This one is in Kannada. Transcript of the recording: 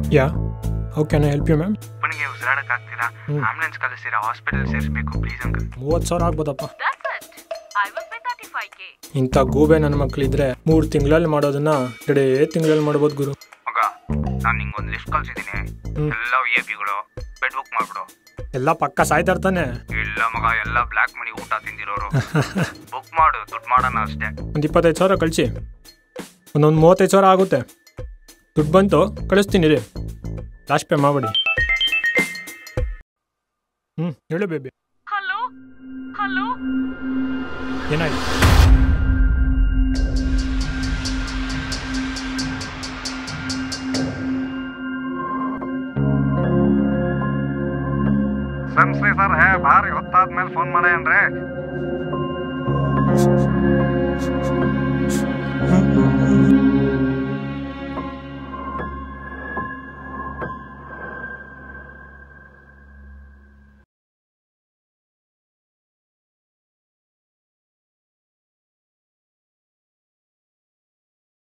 Yeah how can I help you ma'am ಅಪ್ಪನಿಗೆ ಉಸಿರಾಡಕ್ ಆಗ್ತಿಲ್ಲ ಹ್ಮ್. ಆಂಬುಲೆನ್ಸ್ ಕಳಿಸ್ತೀರಾ ಹಾಸ್ಪಿಟಲ್ ಸೇರಿಸ್ಬೇಕು ಪ್ಲೀಸ್ ಅಂಕಲ್ ಮೂವತ್ತು ಸಾವಿರ ಆಗ್ಬೋದಪ್ಪ That's it. I will pay 35k. ಇಂಥ ಗೂಬೆ ನನ್ನ ಮಕ್ಕಳಿದ್ರೆ ಮೂರು ತಿಂಗಳಲ್ಲಿ ಮಾಡೋದನ್ನ ಎರಡೇ ತಿಂಗಳಲ್ಲಿ ಮಾಡ್ಬೋದು ಗುರು ಮಗ ನಾನು ನಿಂಗೊಂದು ಲಿಸ್ಟ್ ಕಳ್ಸಿದ್ದೀನಿ ಹ್ಮ್. ಎಲ್ಲ ವಿ ಎ ಪಿಗಳು ಬೆಡ್ ಬುಕ್ ಮಾಡ್ಬಿಡು ಎಲ್ಲ ಪಕ್ಕ ಸಾಯ್ತಾ ಇರ್ತಾನೆ ಇಲ್ಲ ಮಗ ಎಲ್ಲ ಬ್ಲ್ಯಾಕ್ ಮನಿ ಊಟ ತಿಂದಿರೋರು ಬುಕ್ ಮಾಡು ದುಡ್ಡು ಮಾಡೋಣ ಅಷ್ಟೇ ಒಂದು ಇಪ್ಪತ್ತೈದು ಸಾವಿರ ಕಳಿಸಿ ಒಂದೊಂದು ಮೂವತ್ತೈದು ಸಾವಿರ ಆಗುತ್ತೆ ದುಡ್ಡು ಬಂತು ಕಳಿಸ್ತೀನಿ ರೀ ಲಾಸ್ಟ್ ಪೇ ಮಾಡಬೇಡಿ ಹ್ಞೂ ಹೇಳು ಬೇಬಿ Hello? Hello? ಏನಾಯ್ತು ಸಂಸ್ರಿ ಸರ್ ಹೇ ಭಾರಿ ಹೊತ್ತಾದ್ಮೇಲೆ ಫೋನ್ ಮಾಡೇನ್ರಿ